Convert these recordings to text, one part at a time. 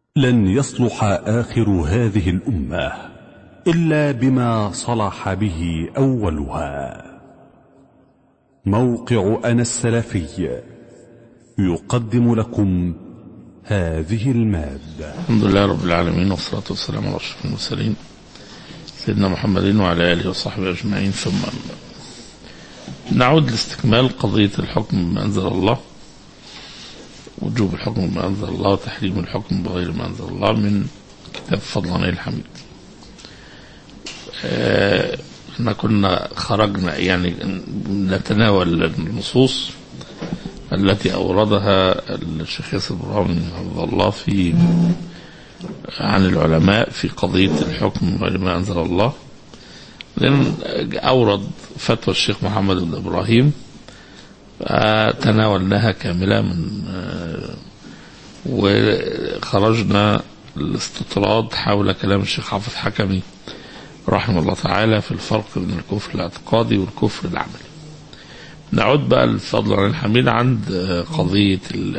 لن يصلح آخر هذه الأمة إلا بما صلح به أولها موقع أنا السلفي يقدم لكم هذه المادة الحمد لله رب العالمين والصلاة والسلام على أشرف المرسلين سيدنا محمد وعلى آله وصحبه أجمعين ثم أما بعد. نعود لاستكمال قضية الحكم بما أنزل الله وجوب الحكم بما أنزل الله وتحريم الحكم بغير ما أنزل الله من كتاب فضل الحميد آه، احنا كنا خرجنا يعني نتناول النصوص التي أوردها الشيخ ياسر برهان حفظه الله في عن العلماء في قضية الحكم بغير ما أنزل الله لأن أورد فتوى الشيخ محمد بن إبراهيم تناولناها كاملة من وخرجنا الاستطراد حول كلام الشيخ حافظ حكمي رحمه الله تعالى في الفرق بين الكفر الاعتقادي والكفر العملي نعود بقى الفضل عن الحميد عند قضية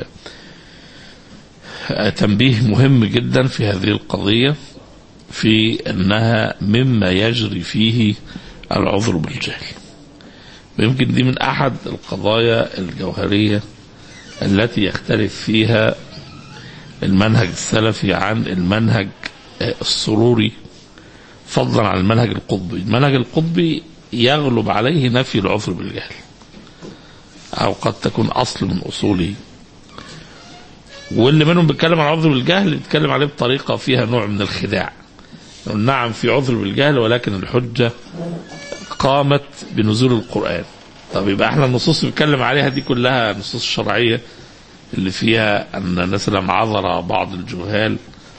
تنبيه مهم جدا في هذه القضية في أنها مما يجري فيه العذر بالجهل ويمكن دي من أحد القضايا الجوهرية التي يختلف فيها المنهج السلفي عن المنهج السروري فضلا عن المنهج القطبي المنهج القطبي يغلب عليه نفي العذر بالجهل أو قد تكون أصل من أصوله واللي منهم بيتكلم عن عذر بالجهل بيتكلم عليه بطريقة فيها نوع من الخداع نعم في عذر بالجهل ولكن الحجة قامت بنزول القرآن طب يبقى احنا النصوص اللي بنتكلم عليها دي كلها نصوص شرعية اللي فيها أن مثلا عذر بعض الجهال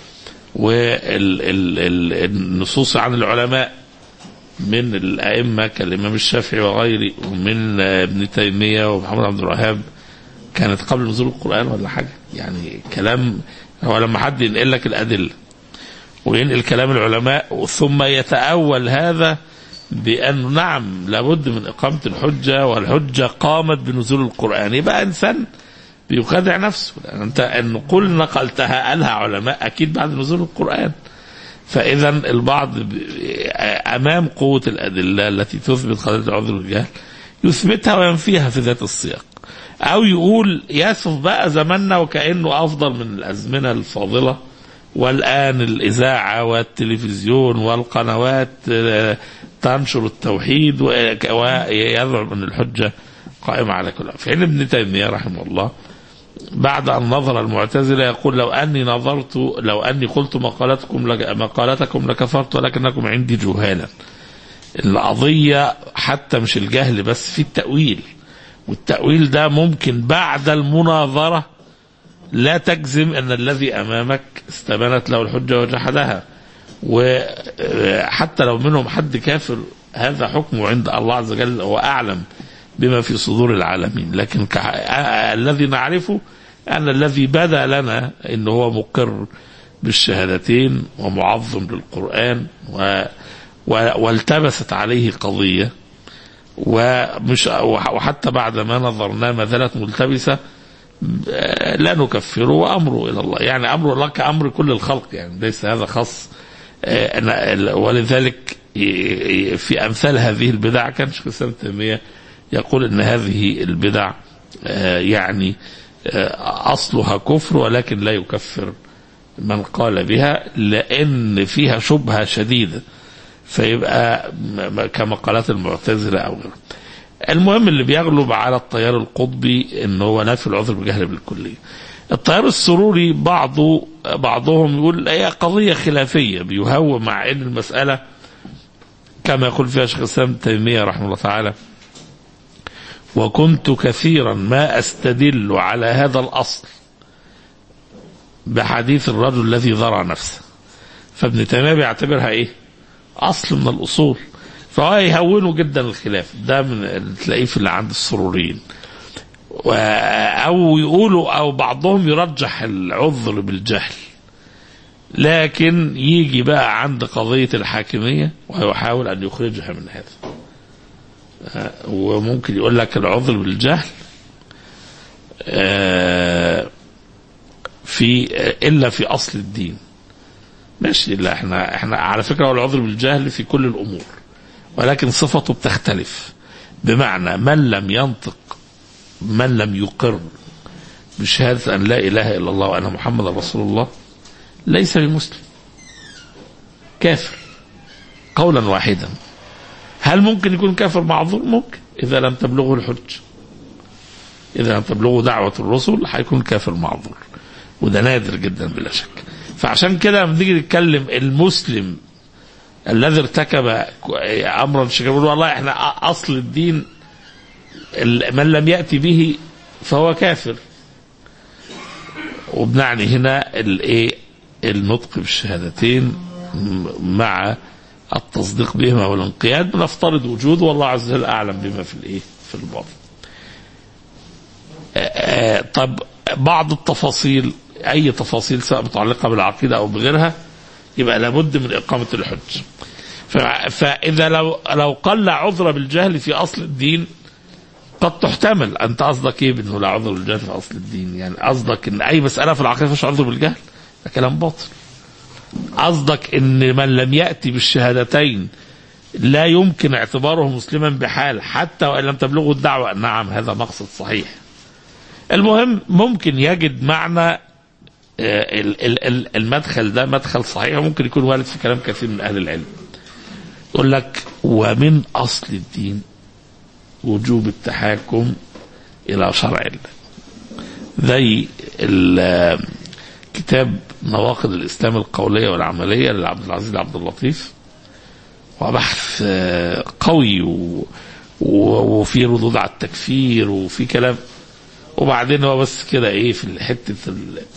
والنصوص عن العلماء من الأئمة كالإمام الشافعي وغيره ومن ابن تيمية ومحمد عبد الوهاب كانت قبل نزول القرآن ولا حاجة يعني كلام هو لما حد ينقل لك الأدلة وينقل كلام العلماء ثم يتأول هذا بأنه نعم لابد من إقامة الحجة والحجة قامت بنزول القرآن يبقى إنسان بيخادع نفسه لأن أنت أن قل نقلتها قالها علماء أكيد بعد نزول القرآن فإذا البعض أمام قوة الأدلة التي تثبت قضية العذر بالجهل يثبتها وينفيها في ذات السياق أو يقول يصف بقى زماننا وكأنه أفضل من الأزمنة الفاضلة والآن الإذاعة والتلفزيون والقنوات تنشر التوحيد ويزعم أن الحجة قائمة على كل في حين ابن تيمية رحمه الله بعد أن نظر المعتزلة يقول لو أني نظرت لو أني قلت مقالتكم مقالتكم لكفرت ولكنكم عندي جهالا القضية حتى مش الجهل بس في التأويل والتأويل ده ممكن بعد المناظرة لا تجزم أن الذي أمامك استبانت له الحجة وجحدها وحتى لو منهم حد كافر هذا حكمه عند الله عز وجل هو أعلم بما في صدور العالمين لكن كح... الذي نعرفه أن الذي بدا لنا أنه هو مقر بالشهادتين ومعظم للقرآن و... و... والتبست عليه قضية ومش وحتى بعد ما نظرنا ما زالت ملتبسة لا نكفره وأمره إلى الله يعني أمر الله كأمر كل الخلق يعني ليس هذا خاص ولذلك في أمثال هذه البدع كان شيخ الإسلام تيمية يقول ان هذه البدع يعني اصلها كفر ولكن لا يكفر من قال بها لان فيها شبهه شديده فيبقى كمقالات المعتزله او غيرها. المهم اللي بيغلب على التيار القطبي ان هو نفي العذر بالجهل بالكليه. التيار السروري بعضه بعضهم يقول هي قضيه خلافيه بيهوى مع ان المساله كما يقول فيها شيخ الاسلام تيميه رحمه الله تعالى وكنت كثيرا ما استدل على هذا الاصل بحديث الرجل الذي ذرع نفسه فابن تيميه بيعتبرها ايه؟ اصل من الاصول فهو يهونوا جدا الخلاف ده من تلاقيه في اللي عند السروريين او يقولوا او بعضهم يرجح العذر بالجهل لكن يجي بقى عند قضيه الحاكميه ويحاول ان يخرجها من هذا وممكن يقول لك العذر بالجهل في الا في اصل الدين ماشي لا احنا احنا على فكره هو العذر بالجهل في كل الامور ولكن صفته بتختلف بمعنى من لم ينطق من لم يقر بشهاده ان لا اله الا الله وان محمد رسول الله ليس بمسلم كافر قولا واحدا هل ممكن يكون كافر معذور ممكن اذا لم تبلغه الحج اذا لم تبلغه دعوه الرسل هيكون كافر معذور وده نادر جدا بلا شك فعشان كده لما نيجي نتكلم المسلم الذي ارتكب امرا شركا يقول والله احنا اصل الدين من لم ياتي به فهو كافر وبنعني هنا الايه النطق بالشهادتين مع التصديق بهما والانقياد بنفترض وجوده والله عز وجل اعلم بما في الايه في الباطن طب بعض التفاصيل اي تفاصيل سواء متعلقه بالعقيده او بغيرها يبقى لابد من اقامه الحج فاذا لو لو قل عذر بالجهل في اصل الدين قد تحتمل انت قصدك ايه بانه لا عذر بالجهل في اصل الدين يعني قصدك ان اي مساله في العقيده فيش عذر بالجهل ده كلام باطل قصدك ان من لم ياتي بالشهادتين لا يمكن اعتباره مسلما بحال حتى وان لم تبلغه الدعوه نعم هذا مقصد صحيح المهم ممكن يجد معنى المدخل ده مدخل صحيح ممكن يكون وارد في كلام كثير من اهل العلم يقول لك ومن اصل الدين وجوب التحاكم الى شرع الله زي كتاب نواقض الاسلام القوليه والعمليه لعبد العزيز عبد اللطيف وبحث قوي و... وفي ردود على التكفير وفي كلام وبعدين هو بس كده ايه في حته ال...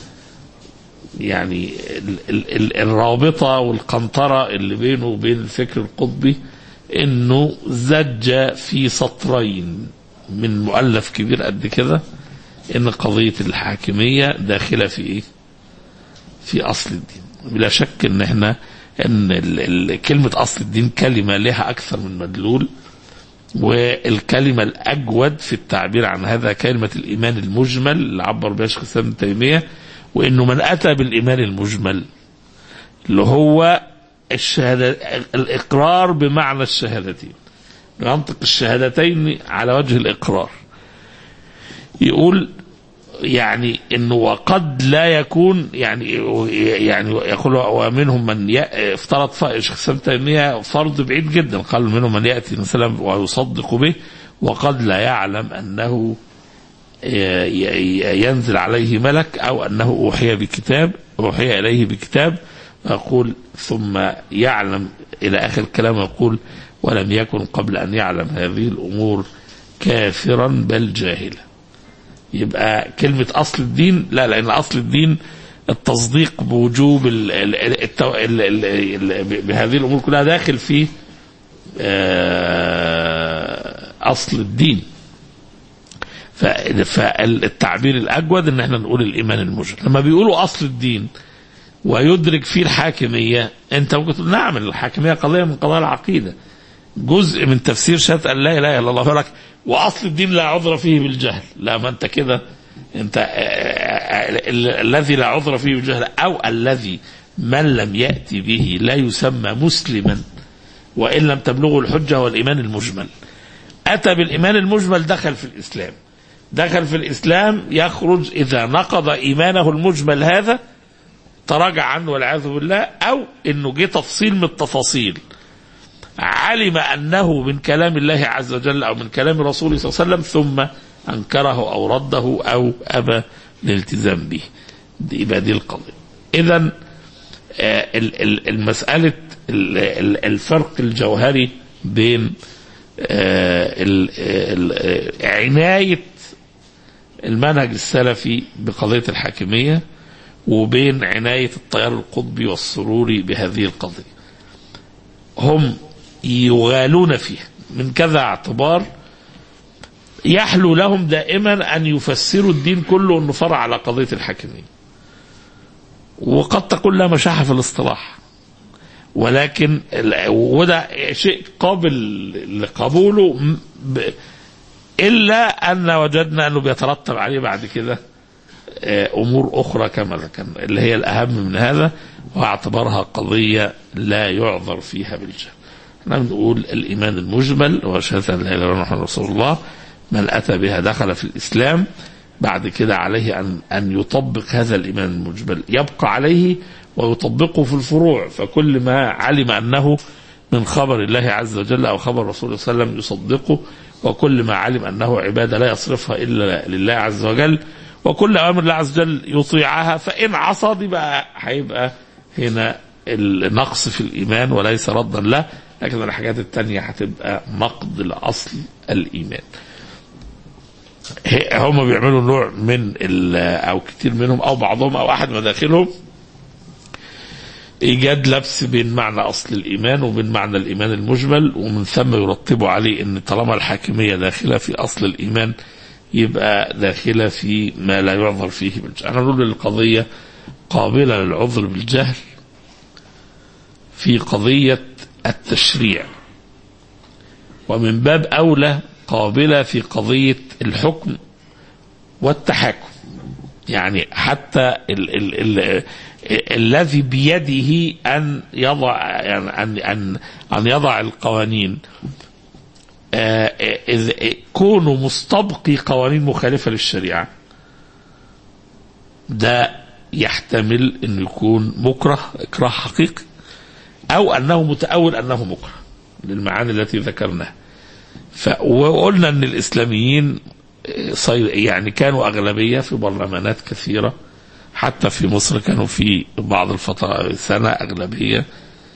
يعني ال... ال... ال... الرابطه والقنطره اللي بينه وبين الفكر القطبي انه زج في سطرين من مؤلف كبير قد كده ان قضيه الحاكميه داخله في ايه؟ في اصل الدين بلا شك ان احنا ان ال... ال... كلمه اصل الدين كلمه لها اكثر من مدلول والكلمة الأجود في التعبير عن هذا كلمة الإيمان المجمل اللي عبر بها شيخ الإسلام ابن تيمية وإنه من أتى بالإيمان المجمل اللي هو الشهادة الإقرار بمعنى الشهادتين ينطق الشهادتين على وجه الإقرار يقول يعني انه وقد لا يكون يعني يعني يقول ومنهم من افترض شيخ الاسلام تيميه فرض بعيد جدا قال منهم من ياتي مثلا ويصدق به وقد لا يعلم انه ينزل عليه ملك او انه اوحي بكتاب اوحي اليه بكتاب يقول ثم يعلم الى اخر الكلام يقول ولم يكن قبل ان يعلم هذه الامور كافرا بل جاهلا يبقى كلمة أصل الدين لا لأن أصل الدين التصديق بوجوب ال ال التو ال ال ال بهذه الأمور كلها داخل في أصل الدين فالتعبير الأجود إن احنا نقول الإيمان المجرد لما بيقولوا أصل الدين ويدرك فيه الحاكمية أنت ممكن تقول نعم الحاكمية قضية من قضايا العقيدة جزء من تفسير شهادة أن لا إله إلا الله فلك واصل الدين لا عذر فيه بالجهل لا ما انت كده انت الذي لا عذر فيه بالجهل او الذي من لم ياتي به لا يسمى مسلما وان لم تبلغه الحجه والايمان المجمل اتى بالايمان المجمل دخل في الاسلام دخل في الاسلام يخرج اذا نقض ايمانه المجمل هذا تراجع عنه والعياذ بالله او انه جه تفصيل من التفاصيل علم انه من كلام الله عز وجل او من كلام رسوله صلى الله عليه وسلم ثم انكره او رده او ابى الالتزام به دي يبقى دي القضيه اذا المساله الفرق الجوهري بين عنايه المنهج السلفي بقضيه الحاكميه وبين عنايه التيار القطبي والسروري بهذه القضيه هم يغالون فيها من كذا اعتبار يحلو لهم دائما ان يفسروا الدين كله انه فرع على قضيه الحاكميه. وقد تكون لا مشاحه في الاصطلاح. ولكن وده شيء قابل لقبوله الا ان وجدنا انه بيترتب عليه بعد كده آه، امور اخرى كما ذكرنا اللي هي الاهم من هذا واعتبرها قضيه لا يعذر فيها بالجهل. احنا بنقول الايمان المجمل هو شهاده ان لا اله الا الله محمد رسول الله من اتى بها دخل في الاسلام بعد كده عليه ان ان يطبق هذا الايمان المجمل يبقى عليه ويطبقه في الفروع فكل ما علم انه من خبر الله عز وجل او خبر رسوله صلى الله عليه وسلم يصدقه وكل ما علم انه عباده لا يصرفها الا لله عز وجل وكل اوامر الله عز وجل يطيعها فان عصى دي بقى هيبقى هنا النقص في الايمان وليس ردا له لكن الحاجات التانية هتبقى نقد لاصل الايمان ه- هم بيعملوا نوع من ال- او كتير منهم او بعضهم او احد مداخلهم ايجاد لبس بين معنى اصل الايمان وبين معنى الايمان المجمل ومن ثم يرتبوا عليه ان طالما الحاكميه داخله في اصل الايمان يبقى داخله في ما لا يعذر فيه بالجهل. انا نقول القضيه قابله للعذر بالجهل في قضيه التشريع ومن باب اولى قابله في قضيه الحكم والتحاكم يعني حتى ال ال ال الذي بيده ان يضع يعني ان ان ان يضع القوانين آه، إذ كونه مستبقي قوانين مخالفه للشريعه ده يحتمل انه يكون مكره اكراه حقيقي او انه متاول انه مكره للمعاني التي ذكرناها ف وقلنا ان الاسلاميين صي- يعني كانوا اغلبيه في برلمانات كثيره حتى في مصر كانوا في بعض الفترات سنه اغلبيه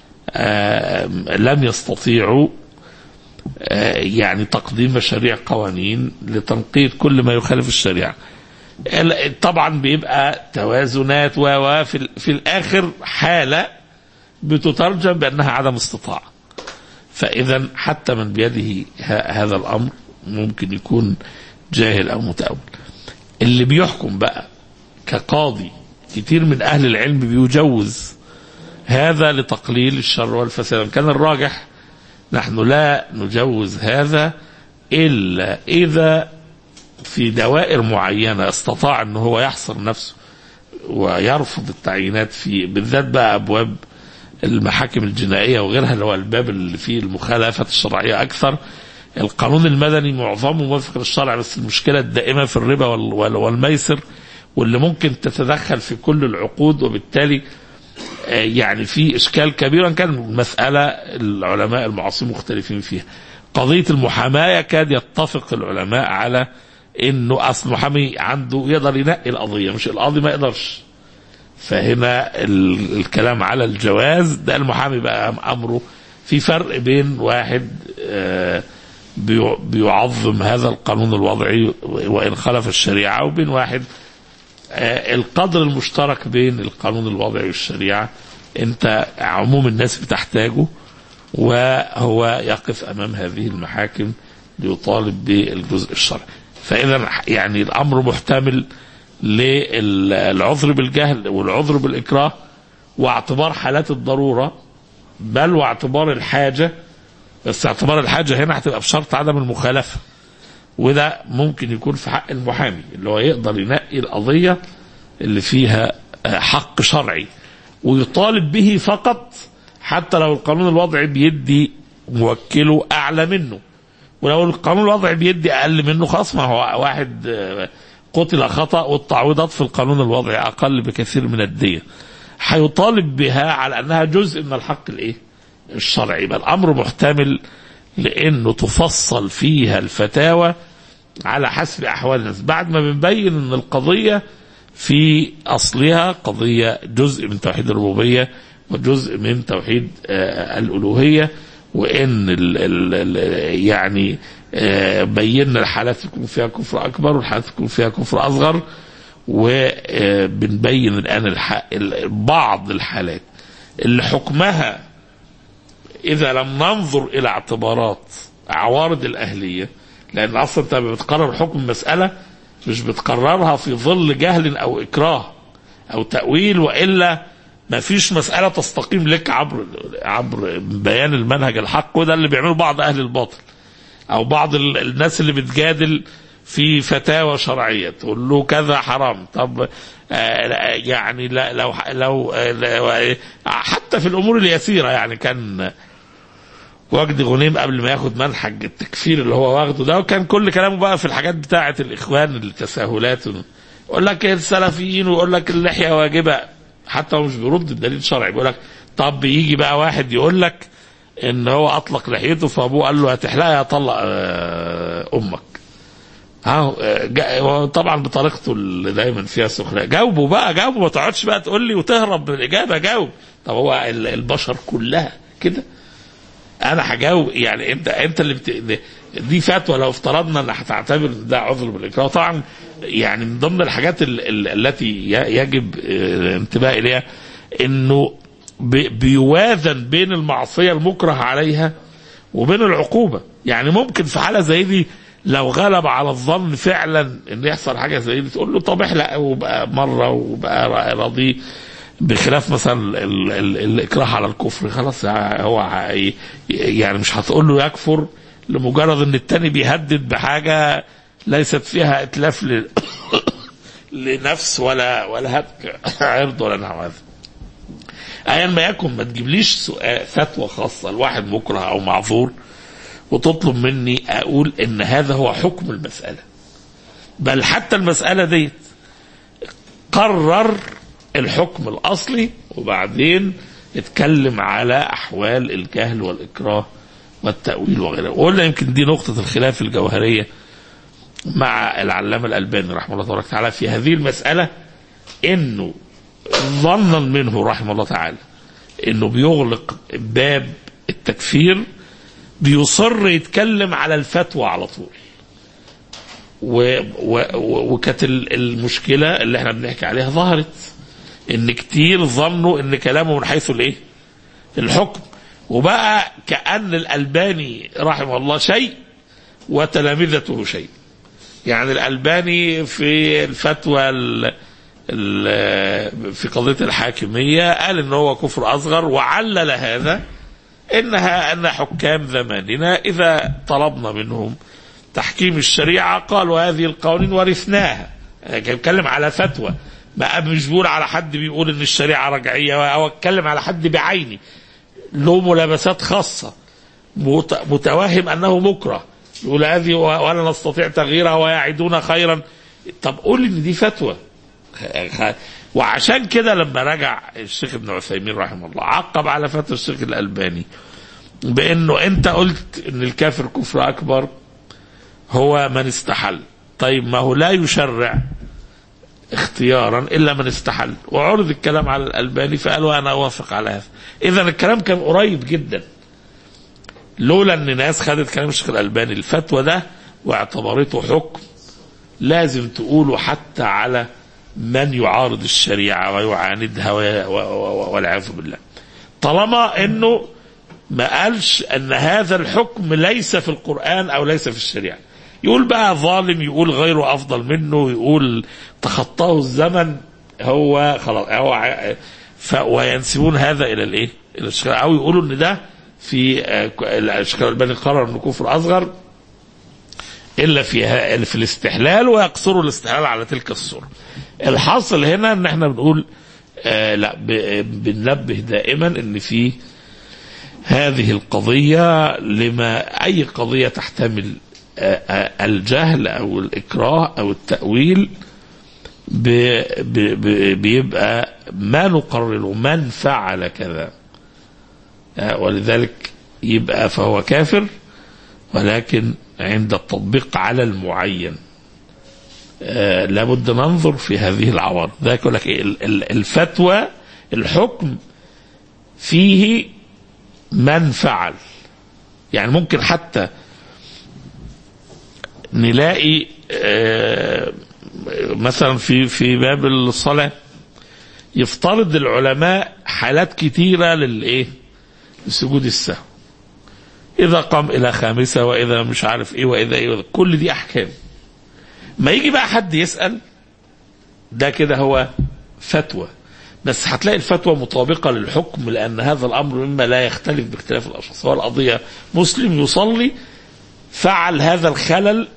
آم، لم يستطيعوا آه، يعني تقديم مشاريع قوانين لتنقيط كل ما يخالف الشريعه ال- طبعا بيبقى توازنات و و في, ال- في الاخر حاله بتترجم بانها عدم استطاعه فاذا حتى من بيده ه- هذا الامر ممكن يكون جاهل او متأول اللي بيحكم بقى كقاضي كتير من اهل العلم بيجوز هذا لتقليل الشر والفساد كان الراجح نحن لا نجوز هذا الا اذا في دوائر معينه استطاع ان هو يحصر نفسه ويرفض التعيينات في بالذات بقى ابواب المحاكم الجنائيه وغيرها اللي هو الباب اللي فيه المخالفه الشرعيه اكثر القانون المدني معظمه موافق للشرع بس المشكله الدائمه في الربا وال- وال- والميسر واللي ممكن تتدخل في كل العقود وبالتالي آه، يعني في اشكال كبير وان كان المساله العلماء المعاصرين مختلفين فيها. قضيه المحاماه يكاد يتفق العلماء على انه اصل المحامي عنده يقدر ينقي القضيه مش القاضي ما يقدرش. فهنا ال- الكلام على الجواز ده المحامي بقى امره في فرق بين واحد آه، بيع- بيعظم هذا القانون الوضعي وان خالف الشريعه وبين واحد آه، القدر المشترك بين القانون الوضعي والشريعه انت عموم الناس بتحتاجه وهو يقف امام هذه المحاكم ليطالب بالجزء الشرعي فاذا يعني الامر محتمل للعذر بالجهل والعذر بالاكراه واعتبار حالات الضروره بل واعتبار الحاجه بس اعتبار الحاجه هنا هتبقى بشرط عدم المخالفه وده ممكن يكون في حق المحامي اللي هو يقدر ينقي القضيه اللي فيها آه، حق شرعي ويطالب به فقط حتى لو القانون الوضعي بيدي موكله اعلى منه ولو القانون الوضعي بيدي اقل منه خلاص ما هو واحد آه، قتل خطا والتعويضات في القانون الوضعي اقل بكثير من الديه هيطالب بها على انها جزء من الحق الايه الشرعي يبقى الامر محتمل لانه تفصل فيها الفتاوى على حسب احوال الناس بعد ما بنبين ان القضيه في اصلها قضيه جزء من توحيد الربوبيه وجزء من توحيد آه، الالوهيه وان ال ال ال يعني آه، بينا الحالات يكون فيها كفر اكبر والحالات يكون فيها كفر اصغر وبنبين الان الح- ال- بعض الحالات اللي حكمها اذا لم ننظر الى اعتبارات عوارض الاهليه لان اصلا انت بتقرر حكم مساله مش بتقررها في ظل جهل او اكراه او تاويل والا ما فيش مساله تستقيم لك عبر عبر بيان المنهج الحق وده اللي بيعمله بعض اهل الباطل او بعض ال- الناس اللي بتجادل في فتاوى شرعيه تقول له كذا حرام طب آه، يعني لا- لو لو آه، حتى في الامور اليسيره يعني كان وجد غنيم قبل ما ياخد منهج التكفير اللي هو واخده ده وكان كل كلامه بقى في الحاجات بتاعه الاخوان التساهلات يقول لك السلفيين ويقول لك اللحيه واجبه حتى هو مش بيرد بدليل شرعي بيقول لك طب يجي بقى واحد يقول لك ان هو اطلق لحيته فابوه قال له هتحلقها طلق آه، امك اهو آه، جا- هو طبعا بطريقته اللي دايما فيها سخريه جاوبه بقى جاوبه ما تقعدش بقى تقول لي وتهرب من الاجابه جاوب طب هو ال- البشر كلها كده انا هجاوب يعني انت انت اللي بت... دي فتوى لو افترضنا ان هتعتبر ده عذر بالاكراه طبعا يعني من ضمن الحاجات ال... ال... التي ي- يجب اه، الانتباه اليها انه ب... بيوازن بين المعصيه المكره عليها وبين العقوبه يعني ممكن في حاله زي دي لو غلب على الظن فعلا ان يحصل حاجه زي دي تقول له طب احلق وبقى مره وبقى راضي بخلاف مثلا ال ال الاكراه على الكفر خلاص هو ع- يعني مش هتقول له يكفر لمجرد ان التاني بيهدد بحاجه ليست فيها اتلاف ل... لنفس ولا ولا هتك عرض ولا نحو هذا ايا ما يكن ما تجيبليش سؤال فتوى خاصه لواحد مكره او معذور وتطلب مني اقول ان هذا هو حكم المساله بل حتى المساله ديت قرر الحكم الاصلي وبعدين اتكلم على احوال الجهل والاكراه والتاويل وغيره وقلنا يمكن دي نقطه الخلاف الجوهريه مع العلامه الالباني رحمه الله تبارك وتعالى في هذه المساله انه ظنا منه رحمه الله تعالى انه بيغلق باب التكفير بيصر يتكلم على الفتوى على طول و و و وكانت ال- المشكله اللي احنا بنحكي عليها ظهرت ان كتير ظنوا ان كلامه من حيث الايه؟ الحكم وبقى كان الالباني رحمه الله شيء وتلامذته شيء يعني الالباني في الفتوى ال ال في قضيه الحاكميه قال ان هو كفر اصغر وعلل هذا انها ان حكام زماننا اذا طلبنا منهم تحكيم الشريعه قالوا هذه القوانين ورثناها يعني كان بيتكلم على فتوى ما مش بيقول على حد بيقول ان الشريعه رجعيه او اتكلم على حد بعينه له ملابسات خاصه مت- متوهم انه مكره يقول هذه و- ولا نستطيع تغييرها ويعدون خيرا طب قول ان دي فتوى خ- وعشان كده لما رجع الشيخ ابن عثيمين رحمه الله عقب على فتوى الشيخ الالباني بانه انت قلت ان الكافر كفر اكبر هو من استحل طيب ما هو لا يشرع اختيارا الا من استحل وعرض الكلام على الالباني فقال وانا اوافق على هذا اذا الكلام كان قريب جدا لولا ان ناس خدت كلام الشيخ الالباني الفتوى ده واعتبرته حكم لازم تقوله حتى على من يعارض الشريعه ويعاندها وي- و- و- والعياذ بالله طالما انه ما قالش ان هذا الحكم ليس في القران او ليس في الشريعه يقول بقى ظالم يقول غيره افضل منه يقول تخطاه الزمن هو خلاص هو ع- ف وينسبون هذا الى الايه؟ الى الشيخ او يقولوا ان ده في آه، ك- الشيخ الالباني قرر انه كفر اصغر الا في ها- في الاستحلال ويقصروا الاستحلال على تلك الصوره. الحاصل هنا ان احنا بنقول آه لا ب- بننبه دائما ان في هذه القضيه لما اي قضيه تحتمل آه، آه، الجهل او الاكراه او التاويل ب- ب- ب- بيبقى ما نقرر من فعل كذا آه، ولذلك يبقى فهو كافر ولكن عند التطبيق على المعين آه، لابد ننظر في هذه العوارض ذلك يقول لك إيه؟ ال- ال- الفتوى الحكم فيه من فعل يعني ممكن حتى نلاقي آه، مثلا في في باب الصلاه يفترض العلماء حالات كتيره للايه؟ لسجود السهو. اذا قام الى خامسه واذا مش عارف ايه واذا ايه وإذا كل دي احكام. ما يجي بقى حد يسال ده كده هو فتوى بس هتلاقي الفتوى مطابقة للحكم لأن هذا الأمر مما لا يختلف باختلاف الأشخاص هو القضية مسلم يصلي فعل هذا الخلل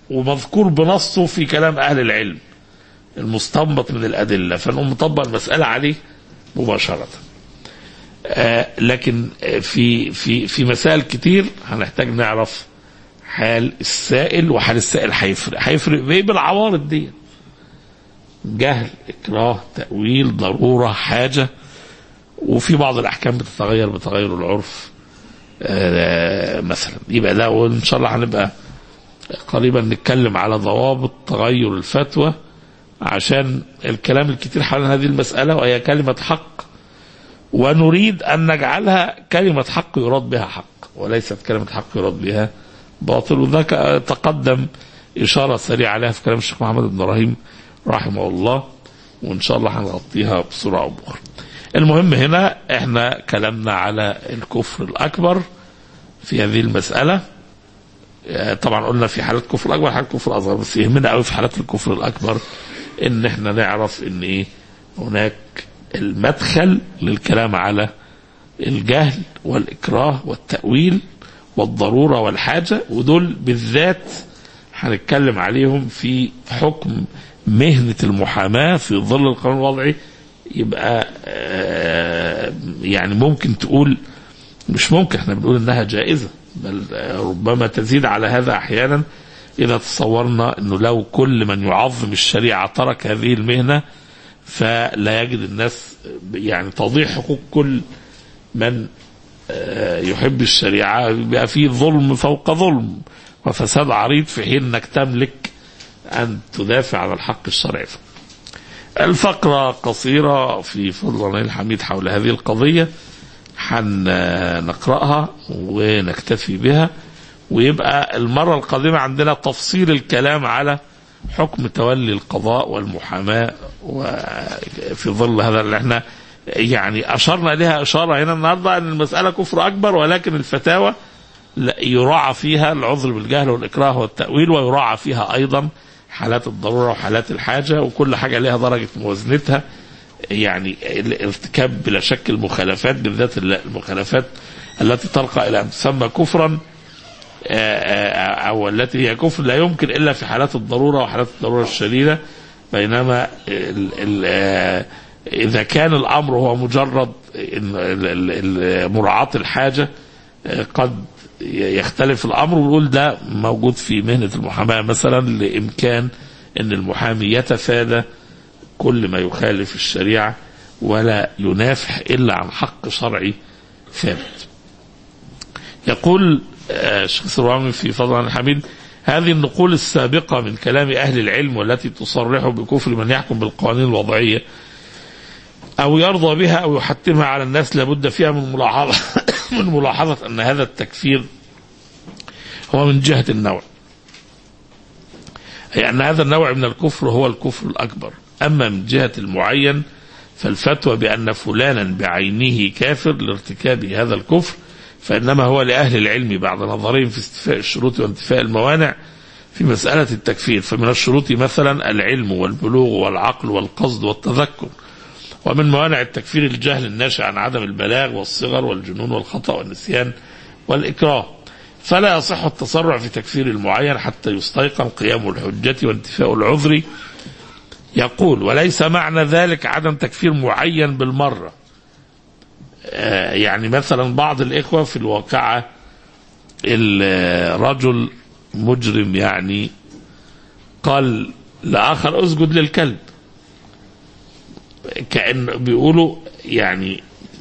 ومذكور بنصه في كلام أهل العلم المستنبط من الأدلة فنقوم نطبق المسألة عليه مباشرة آه لكن آه، في في في مسائل كتير هنحتاج نعرف حال السائل وحال السائل هيفرق هيفرق بايه بالعوارض دي جهل اكراه تاويل ضروره حاجه وفي بعض الاحكام بتتغير بتغير العرف آه مثلا يبقى ده وان شاء الله هنبقى قريبا نتكلم على ضوابط تغير الفتوى عشان الكلام الكتير حول هذه المساله وهي كلمه حق ونريد ان نجعلها كلمه حق يراد بها حق وليست كلمه حق يراد بها باطل وذاك تقدم اشاره سريعه عليها في كلام الشيخ محمد بن ابراهيم رحمه الله وان شاء الله هنغطيها بصوره او باخرى. المهم هنا احنا كلامنا على الكفر الاكبر في هذه المساله آه، طبعا قلنا في حالات الكفر الاكبر حالات الكفر الاصغر بس يهمنا قوي في حالات الكفر الاكبر ان احنا نعرف ان ايه هناك المدخل للكلام على الجهل والاكراه والتاويل والضروره والحاجه ودول بالذات هنتكلم عليهم في حكم مهنه المحاماه في ظل القانون الوضعي يبقى آه، يعني ممكن تقول مش ممكن احنا بنقول انها جائزه بل آه، ربما تزيد على هذا احيانا اذا تصورنا انه لو كل من يعظم الشريعه ترك هذه المهنه فلا يجد الناس يعني تضيع حقوق كل من آه، يحب الشريعه يبقى فيه ظلم فوق ظلم وفساد عريض في حين انك تملك ان تدافع عن الحق الشرعي الفقرة قصيرة في فضل الله الحميد حول هذه القضية حنقرأها ونكتفي بها ويبقى المرة القادمة عندنا تفصيل الكلام على حكم تولي القضاء والمحاماة وفي ظل هذا اللي احنا يعني أشرنا إليها إشارة هنا النهاردة أن المسألة كفر أكبر ولكن الفتاوى لا- يراعى فيها العذر بالجهل والإكراه والتأويل ويراعى فيها أيضا حالات الضرورة وحالات الحاجة وكل حاجة لها درجة موازنتها يعني الارتكاب بلا شك المخالفات بالذات المخالفات التي ترقى إلى أن تسمى كفرا آه، آه، أو التي هي كفر لا يمكن إلا في حالات الضرورة وحالات الضرورة الشديدة بينما ال ال آه، إذا كان الأمر هو مجرد إن ال- ال- ال- مراعاة الحاجة آه، قد يختلف الأمر ونقول ده موجود في مهنة المحاماة مثلا لإمكان أن المحامي يتفادى كل ما يخالف الشريعة ولا ينافح إلا عن حق شرعي ثابت يقول آه، الشيخ سروامي في فضل عن الحميد هذه النقول السابقة من كلام أهل العلم والتي تصرح بكفر من يحكم بالقوانين الوضعية أو يرضى بها أو يحتمها على الناس لابد فيها من ملاحظة من ملاحظة أن هذا التكفير هو من جهة النوع أي أن هذا النوع من الكفر هو الكفر الأكبر أما من جهة المعين فالفتوى بأن فلانا بعينه كافر لارتكاب هذا الكفر فإنما هو لأهل العلم بعد نظرهم في استيفاء الشروط وانتفاء الموانع في مسألة التكفير فمن الشروط مثلا العلم والبلوغ والعقل والقصد والتذكر ومن موانع التكفير الجهل الناشئ عن عدم البلاغ والصغر والجنون والخطأ والنسيان والإكراه فلا يصح التسرع في تكفير المعين حتى يستيقن قيام الحجة وانتفاء العذر يقول وليس معنى ذلك عدم تكفير معين بالمرة آه، يعني مثلا بعض الإخوة في الواقعة الرجل مجرم يعني قال لآخر اسجد للكلب كأن بيقولوا يعني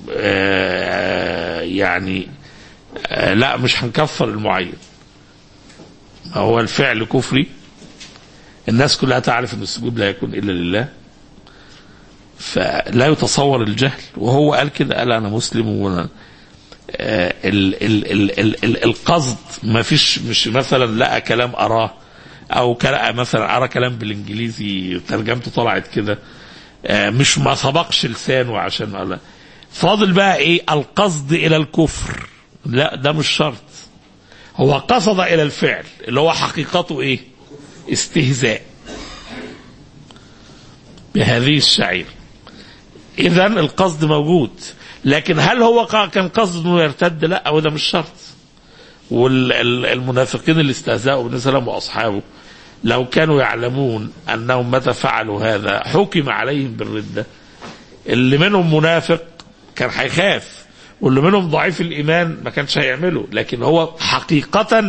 آه يعني آه لا مش هنكفر المعين هو الفعل كفري الناس كلها تعرف ان السجود لا يكون الا لله فلا يتصور الجهل وهو قال كده قال انا مسلم وانا آه ال ال ال ال ال القصد ما فيش مش مثلا لقى كلام اراه او كلا مثلا ارى كلام بالانجليزي ترجمته طلعت كده آه مش ما سبقش لسانه عشان ولا فاضل بقى ايه القصد الى الكفر لا ده مش شرط هو قصد الى الفعل اللي هو حقيقته ايه استهزاء بهذه الشعير اذا القصد موجود لكن هل هو قا- كان قصد انه يرتد لا وده مش شرط والمنافقين اللي استهزأوا بالنبي صلى الله عليه وسلم واصحابه لو كانوا يعلمون انهم متى فعلوا هذا حكم عليهم بالرده اللي منهم منافق كان هيخاف واللي منهم ضعيف الايمان ما كانش هيعمله لكن هو حقيقه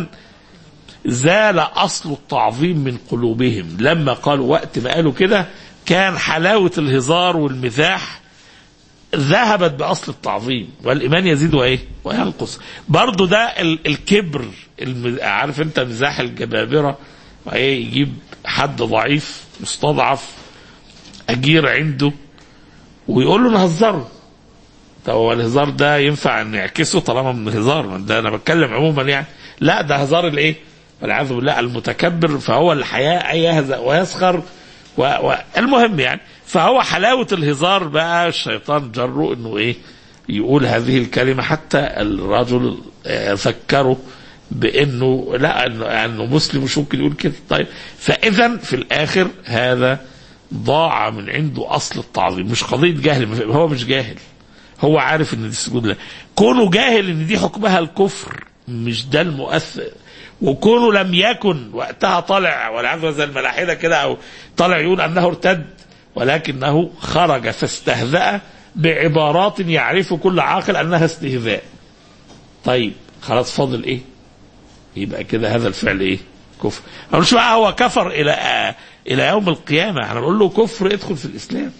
زال اصل التعظيم من قلوبهم لما قالوا وقت ما قالوا كده كان حلاوه الهزار والمزاح ذهبت باصل التعظيم والايمان يزيد وايه وينقص برضو ده ال- الكبر الم- عارف انت مزاح الجبابره وايه يجيب حد ضعيف مستضعف اجير عنده ويقول له نهزره طب هو الهزار ده ينفع نعكسه طالما من هزار ما ده انا بتكلم عموما يعني لا ده هزار الايه والعياذ بالله المتكبر فهو الحياء يهزأ ويسخر و... و... المهم يعني فهو حلاوة الهزار بقى الشيطان جره انه ايه يقول هذه الكلمة حتى الرجل آه، ذكره بانه لا انه, إنه مسلم مش ممكن يقول كده طيب فاذا في الاخر هذا ضاع من عنده اصل التعظيم مش قضية جهل هو مش جاهل هو عارف ان دي سجود له كونه جاهل ان دي حكمها الكفر مش ده المؤثر وكونه لم يكن وقتها طالع والعياذ زي الملاحده كده او طالع يقول انه ارتد ولكنه خرج فاستهزأ بعبارات يعرف كل عاقل انها استهزاء. طيب خلاص فاضل ايه؟ يبقى كده هذا الفعل ايه؟ كفر. أنا مش بقى هو كفر الى آه الى يوم القيامه احنا بنقول له كفر ادخل في الاسلام.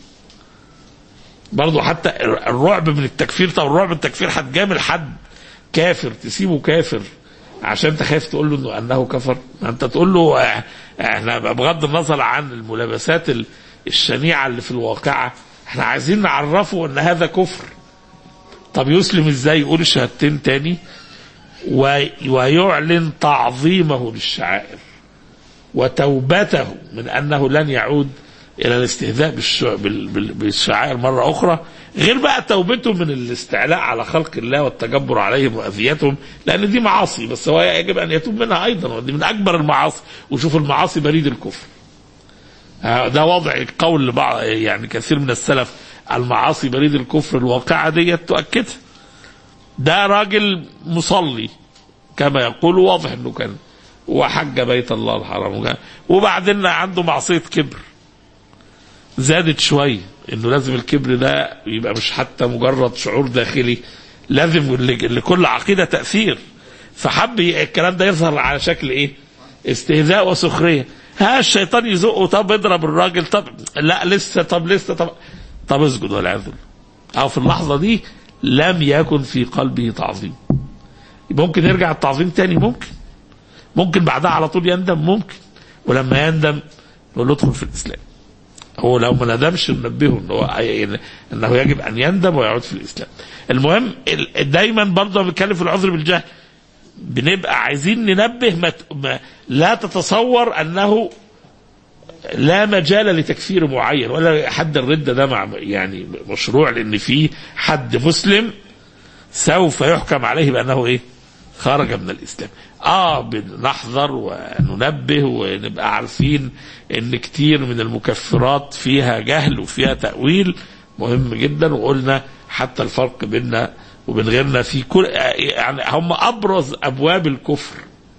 برضه حتى الرعب من التكفير طب الرعب من التكفير هتجامل حد كافر تسيبه كافر عشان انت خايف تقول له انه انه كفر ما انت تقول له اه، احنا بغض النظر عن الملابسات ال- الشنيعه اللي في الواقعه احنا عايزين نعرفه ان هذا كفر طب يسلم ازاي يقول الشهادتين تاني و- ويعلن تعظيمه للشعائر وتوبته من انه لن يعود الى الاستهزاء بالش- بال- بال- بالشعائر مره اخرى غير بقى توبته من الاستعلاء على خلق الله والتجبر عليهم واذيتهم لان دي معاصي بس هو يجب ان يتوب منها ايضا ودي من اكبر المعاصي وشوف المعاصي بريد الكفر آه، ده وضع قول لبعض يعني كثير من السلف المعاصي بريد الكفر الواقعه ديت تؤكدها ده راجل مصلي كما يقول واضح انه كان وحج بيت الله الحرام وكان- وبعدين عنده معصيه كبر زادت شويه انه لازم الكبر ده يبقى مش حتى مجرد شعور داخلي لازم ل- لكل عقيده تاثير فحب ي- الكلام ده يظهر على شكل ايه؟ استهزاء وسخريه ها الشيطان يزقه طب اضرب الراجل طب لا لسه طب لسه طب طب اسجد والعياذ بالله او في اللحظه دي لم يكن في قلبه تعظيم ممكن يرجع التعظيم تاني ممكن ممكن بعدها على طول يندم ممكن ولما يندم نقول له ادخل في الاسلام هو لو ما ندمش ننبهه ان هو انه يجب ان يندم ويعود في الاسلام. المهم ال- دايما برضه بنتكلم في العذر بالجهل بنبقى عايزين ننبه ما ت- ما لا تتصور انه لا مجال لتكفير معين ولا حد الردة ده مع يعني مشروع لان في حد مسلم سوف يحكم عليه بانه ايه؟ خرج من الاسلام. اه بنحذر وننبه ونبقى عارفين ان كتير من المكفرات فيها جهل وفيها تاويل مهم جدا وقلنا حتى الفرق بيننا وبين غيرنا في كل يعني هم ابرز ابواب الكفر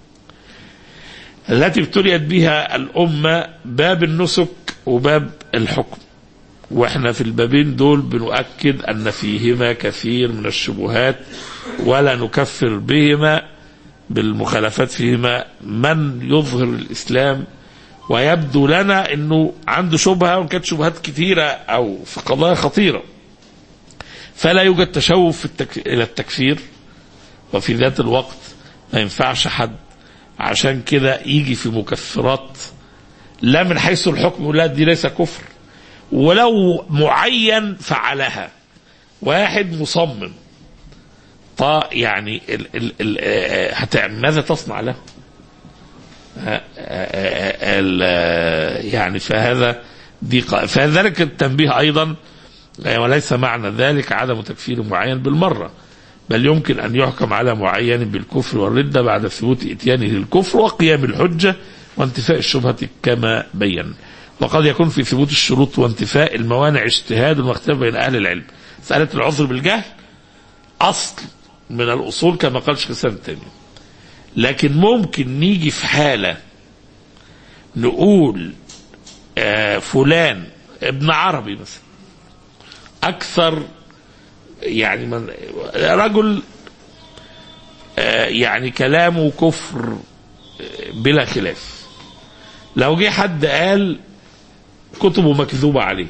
التي ابتليت بها الامه باب النسك وباب الحكم واحنا في البابين دول بنؤكد ان فيهما كثير من الشبهات ولا نكفر بهما بالمخالفات فيهما من يظهر الاسلام ويبدو لنا انه عنده شبهه وان كانت شبهات كثيره او في قضايا خطيره فلا يوجد تشوف في التك... الى التكفير وفي ذات الوقت ما ينفعش حد عشان كده يجي في مكفرات لا من حيث الحكم لا دي ليس كفر ولو معين فعلها واحد مصمم طا يعني ال ال ال آه، هتعمل ماذا تصنع له؟ آه، آه، آه، ال- آه، يعني فهذا دي ق- فذلك التنبيه ايضا آه، وليس معنى ذلك عدم تكفير معين بالمره بل يمكن ان يحكم على معين بالكفر والرده بعد ثبوت اتيانه للكفر وقيام الحجه وانتفاء الشبهه كما بين وقد يكون في ثبوت الشروط وانتفاء الموانع اجتهاد واختلاف بين اهل العلم مساله العذر بالجهل اصل من الاصول كما قال شيخ الاسلام التاني لكن ممكن نيجي في حاله نقول آه فلان ابن عربي مثلا اكثر يعني من رجل آه يعني كلامه كفر بلا خلاف لو جه حد قال كتبه مكذوبة عليه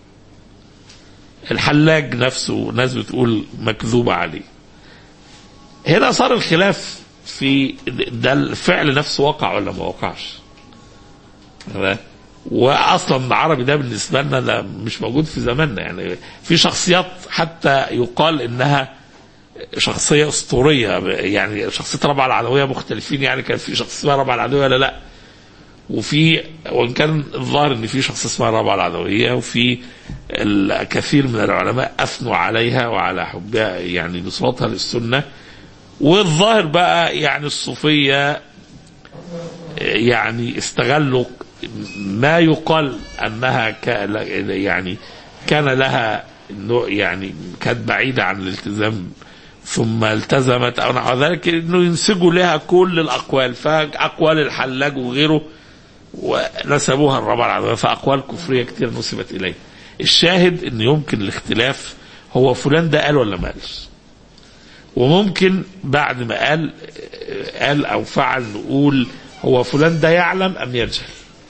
الحلاج نفسه ناس بتقول مكذوبة عليه هنا صار الخلاف في ده الفعل نفسه وقع ولا ما وقعش واصلا العربي ده بالنسبه لنا ده مش موجود في زماننا يعني في شخصيات حتى يقال انها شخصيه اسطوريه يعني شخصيه ربع العدويه مختلفين يعني كان في شخصيه اسمها ربع العدويه ولا لا وفي وان كان الظاهر ان في شخصيه اسمها ربع العدويه وفي الكثير من العلماء اثنوا عليها وعلى حبها يعني نصرتها للسنه والظاهر بقى يعني الصوفيه يعني استغلوا ما يقال انها يعني كان لها يعني كانت بعيده عن الالتزام ثم التزمت او نحو ذلك انه ينسجوا لها كل الاقوال فاقوال الحلاج وغيره ونسبوها الرابعه العدويه فاقوال كفريه كثير نسبت اليه. الشاهد ان يمكن الاختلاف هو فلان ده قال ولا ما قالش. وممكن بعد ما قال قال او فعل نقول هو فلان ده يعلم ام يجهل.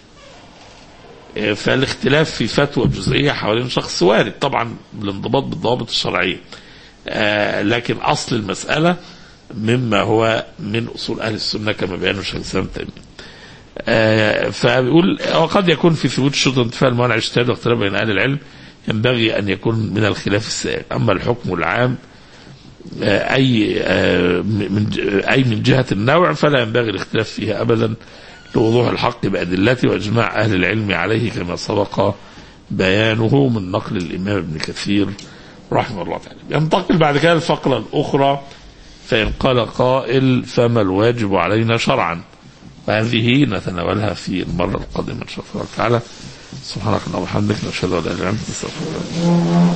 فالاختلاف في فتوى جزئية حوالين شخص وارد طبعا بالانضباط بالضوابط الشرعية آه لكن أصل المسألة مما هو من أصول أهل السنة كما بيانه شيخ الإسلام تيمية آه فبيقول وقد يكون في ثبوت شروط انتفاء الموانع الاجتهاد واختلاف بين أهل العلم ينبغي أن يكون من الخلاف السائر أما الحكم العام آه أي من أي من جهة النوع فلا ينبغي الاختلاف فيها أبدا لوضوح الحق بأدلته وإجماع أهل العلم عليه كما سبق بيانه من نقل الإمام ابن كثير رحمه الله تعالى ينتقل بعد كده الفقرة الأخرى فإن قال قائل فما الواجب علينا شرعا وهذه نتناولها في المرة القادمة إن شاء الله تعالى سبحانك اللهم وبحمدك نشهد أن لا إله إلا أنت نستغفرك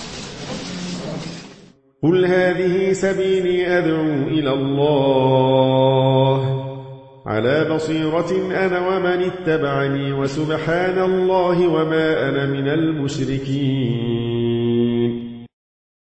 قل هذه سبيلي أدعو إلى الله على بصيرة أنا ومن اتبعني وسبحان الله وما أنا من المشركين